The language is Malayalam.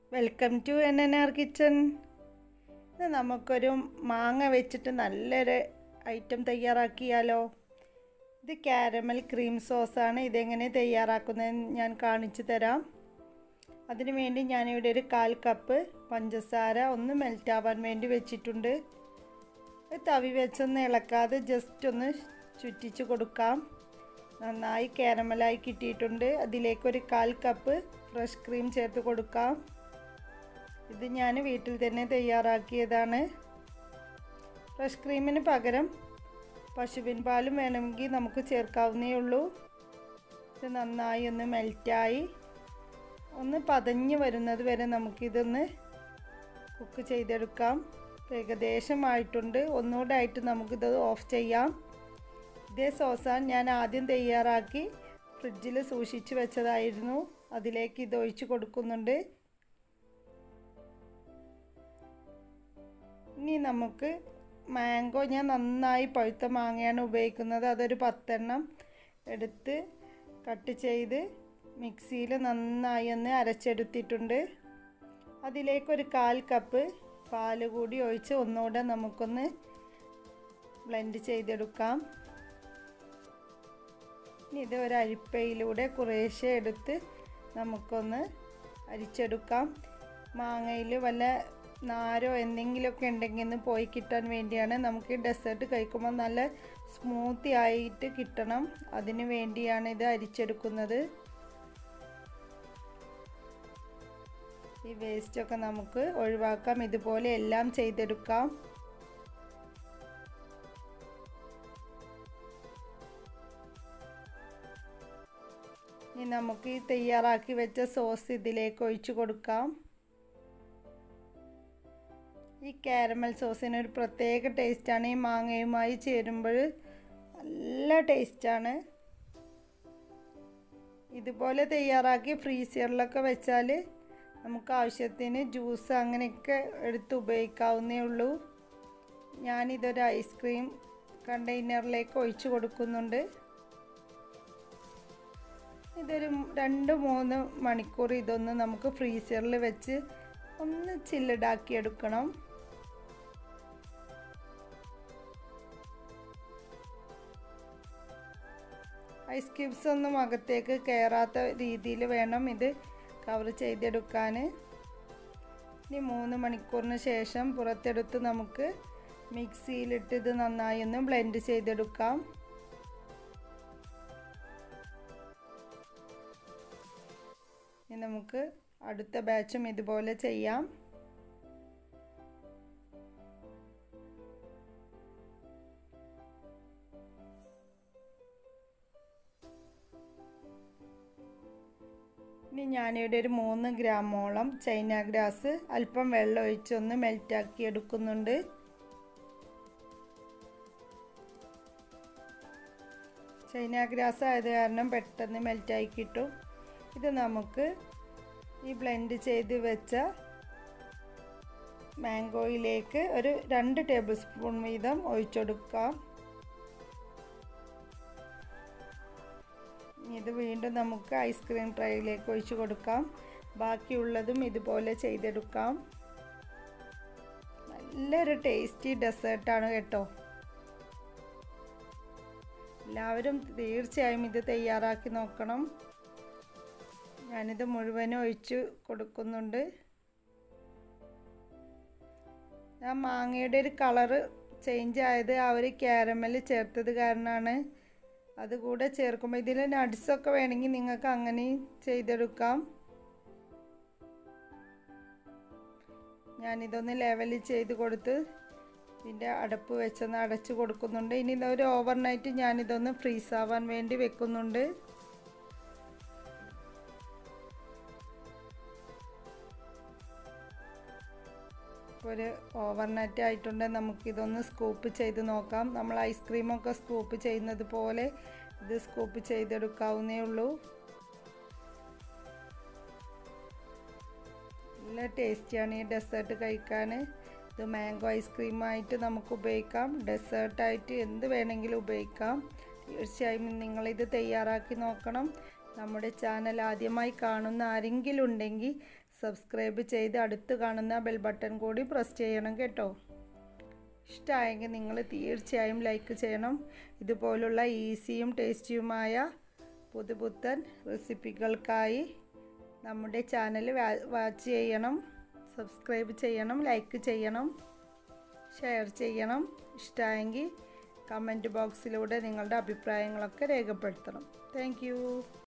welcome to N N R kitchen ഇത് നമുക്കൊരു മാങ്ങ വെച്ചിട്ട് നല്ലൊരു ഐറ്റം തയ്യാറാക്കിയാലോ ഇത് കാരമൽ ക്രീം സോസാണ് ഇതെങ്ങനെ തയ്യാറാക്കുന്നതെന്ന് ഞാൻ കാണിച്ചു തരാം അതിനു വേണ്ടി ഞാനിവിടെ ഒരു കാൽ കപ്പ് പഞ്ചസാര ഒന്ന് മെൽറ്റാവാൻ വേണ്ടി വെച്ചിട്ടുണ്ട് തവി വെച്ചൊന്ന് ഇളക്കാതെ ജസ്റ്റ് ഒന്ന് ചുറ്റിച്ച് കൊടുക്കാം നന്നായി കാരമലായി കിട്ടിയിട്ടുണ്ട് അതിലേക്കൊരു കാൽ കപ്പ് ഫ്രഷ് ക്രീം ചേർത്ത് കൊടുക്കാം ഇത് ഞാൻ വീട്ടിൽ തന്നെ തയ്യാറാക്കിയതാണ് ഫ്രഷ് ക്രീമിന് പകരം പശുവിൻ പാലും വേണമെങ്കിൽ നമുക്ക് ചേർക്കാവുന്നേ ഉള്ളൂ ഇത് നന്നായി ഒന്ന് മെൽറ്റായി ഒന്ന് പതഞ്ഞ് വരുന്നത് വരെ നമുക്കിതൊന്ന് കുക്ക് ചെയ്തെടുക്കാം ഏകദേശമായിട്ടുണ്ട് ഒന്നുകൂടെ ആയിട്ട് നമുക്കിത് ഓഫ് ചെയ്യാം ഇതേ സോസാൻ ഞാൻ ആദ്യം തയ്യാറാക്കി ഫ്രിഡ്ജിൽ സൂക്ഷിച്ച് വെച്ചതായിരുന്നു അതിലേക്ക് ഇത് ഒഴിച്ച് കൊടുക്കുന്നുണ്ട് ഇനി നമുക്ക് മാംഗോ ഞാൻ നന്നായി പഴുത്ത മാങ്ങയാണ് ഉപയോഗിക്കുന്നത് അതൊരു പത്തെണ്ണം എടുത്ത് കട്ട് ചെയ്ത് മിക്സിയിൽ നന്നായി ഒന്ന് അരച്ചെടുത്തിട്ടുണ്ട് അതിലേക്കൊരു കാൽ കപ്പ് പാൽ കൂടി ഒഴിച്ച് ഒന്നുകൂടെ നമുക്കൊന്ന് ബ്ലെൻഡ് ചെയ്തെടുക്കാം ഇനി ഇത് ഒരു അരിപ്പയിലൂടെ കുറേശ്ശെ എടുത്ത് നമുക്കൊന്ന് അരിച്ചെടുക്കാം മാങ്ങയിൽ വല്ല നാരോ എന്തെങ്കിലുമൊക്കെ ഉണ്ടെങ്കിൽ ഒന്ന് പോയി കിട്ടാൻ വേണ്ടിയാണ് നമുക്ക് ഡെസേർട്ട് കഴിക്കുമ്പോൾ നല്ല സ്മൂത്തി ആയിട്ട് കിട്ടണം അതിന് വേണ്ടിയാണ് ഇത് അരിച്ചെടുക്കുന്നത് ഈ വേസ്റ്റൊക്കെ നമുക്ക് ഒഴിവാക്കാം ഇതുപോലെ എല്ലാം ചെയ്തെടുക്കാം ഇനി നമുക്ക് ഈ തയ്യാറാക്കി വെച്ച സോസ് ഇതിലേക്ക് ഒഴിച്ചു കൊടുക്കാം ഈ കാരമൽ സോസിന് ഒരു പ്രത്യേക ടേസ്റ്റാണ് ഈ മാങ്ങയുമായി ചേരുമ്പോൾ നല്ല ടേസ്റ്റാണ് ഇതുപോലെ തയ്യാറാക്കി ഫ്രീസറിലൊക്കെ വെച്ചാൽ നമുക്ക് ആവശ്യത്തിന് ജ്യൂസ് അങ്ങനെയൊക്കെ എടുത്ത് ഉപയോഗിക്കാവുന്നേ ഉള്ളൂ ഞാനിതൊരു ഐസ്ക്രീം കണ്ടെയ്നറിലേക്ക് ഒഴിച്ചു കൊടുക്കുന്നുണ്ട് ഇതൊരു രണ്ട് മൂന്ന് മണിക്കൂർ ഇതൊന്ന് നമുക്ക് ഫ്രീസറിൽ വെച്ച് ഒന്ന് ചില്ലിടാക്കി എടുക്കണം ഐസ് ക്യൂബ്സ് ഒന്നും അകത്തേക്ക് കയറാത്ത രീതിയിൽ വേണം ഇത് കവർ ചെയ്തെടുക്കാൻ ഇനി മൂന്ന് മണിക്കൂറിന് ശേഷം പുറത്തെടുത്ത് നമുക്ക് മിക്സിയിലിട്ട് ഇത് നന്നായി ഒന്ന് ബ്ലെൻഡ് ചെയ്തെടുക്കാം ഇനി നമുക്ക് അടുത്ത ബാച്ചും ഇതുപോലെ ചെയ്യാം ഇനി ഞാനിവിടെ ഒരു മൂന്ന് ഗ്രാമോളം ചൈന ഗ്രാസ് അല്പം വെള്ളം ഒഴിച്ചൊന്ന് മെൽറ്റാക്കി എടുക്കുന്നുണ്ട് ചൈന ഗ്രാസ് ആയത് കാരണം പെട്ടെന്ന് മെൽറ്റായി കിട്ടും ഇത് നമുക്ക് ഈ ബ്ലെൻഡ് ചെയ്ത് വെച്ച മാംഗോയിലേക്ക് ഒരു രണ്ട് ടേബിൾ സ്പൂൺ വീതം ഒഴിച്ചെടുക്കാം ഇത് വീണ്ടും നമുക്ക് ഐസ്ക്രീം ട്രൈയിലേക്ക് ഒഴിച്ചു കൊടുക്കാം ബാക്കിയുള്ളതും ഇതുപോലെ ചെയ്തെടുക്കാം നല്ലൊരു ടേസ്റ്റി ഡെസേർട്ടാണ് കേട്ടോ എല്ലാവരും തീർച്ചയായും ഇത് തയ്യാറാക്കി നോക്കണം ഞാനിത് മുഴുവനും ഒഴിച്ച് കൊടുക്കുന്നുണ്ട് ആ മാങ്ങയുടെ ഒരു കളറ് ചേഞ്ച് ആയത് ആ ഒരു ക്യാരമൽ ചേർത്തത് കാരണമാണ് അതുകൂടെ ചേർക്കുമ്പോൾ ഇതിൽ നട്ട്സൊക്കെ വേണമെങ്കിൽ നിങ്ങൾക്ക് അങ്ങനെ ചെയ്തെടുക്കാം ഞാനിതൊന്ന് ലെവൽ ചെയ്ത് കൊടുത്ത് ഇതിൻ്റെ അടപ്പ് വെച്ചൊന്ന് അടച്ച് കൊടുക്കുന്നുണ്ട് ഇനി ഇതൊരു ഓവർനൈറ്റ് ഞാനിതൊന്ന് ഫ്രീസ് ആവാൻ വേണ്ടി വെക്കുന്നുണ്ട് ഒരു ഓവർനൈറ്റ് ആയിട്ടുണ്ട് നമുക്കിതൊന്ന് സ്കൂപ്പ് ചെയ്ത് നോക്കാം നമ്മൾ ഐസ്ക്രീമൊക്കെ സ്കൂപ്പ് ചെയ്യുന്നത് പോലെ ഇത് സ്കൂപ്പ് ചെയ്തെടുക്കാവുന്നേ ഉള്ളൂ നല്ല ടേസ്റ്റിയാണ് ഈ ഡെസേർട്ട് കഴിക്കാൻ ഇത് മാംഗോ ഐസ്ക്രീമായിട്ട് നമുക്ക് ഉപയോഗിക്കാം ഡെസേർട്ടായിട്ട് എന്ത് വേണമെങ്കിലും ഉപയോഗിക്കാം തീർച്ചയായും നിങ്ങളിത് തയ്യാറാക്കി നോക്കണം നമ്മുടെ ചാനൽ ആദ്യമായി കാണുന്ന ആരെങ്കിലും ഉണ്ടെങ്കിൽ സബ്സ്ക്രൈബ് ചെയ്ത് അടുത്ത് കാണുന്ന ബെൽ ബട്ടൺ കൂടി പ്രസ് ചെയ്യണം കേട്ടോ ഇഷ്ടമായെങ്കിൽ നിങ്ങൾ തീർച്ചയായും ലൈക്ക് ചെയ്യണം ഇതുപോലുള്ള ഈസിയും ടേസ്റ്റിയുമായ പുതുപുത്തൻ റെസിപ്പികൾക്കായി നമ്മുടെ ചാനൽ വാച്ച് ചെയ്യണം സബ്സ്ക്രൈബ് ചെയ്യണം ലൈക്ക് ചെയ്യണം ഷെയർ ചെയ്യണം ഇഷ്ടമായെങ്കിൽ കമൻറ്റ് ബോക്സിലൂടെ നിങ്ങളുടെ അഭിപ്രായങ്ങളൊക്കെ രേഖപ്പെടുത്തണം താങ്ക്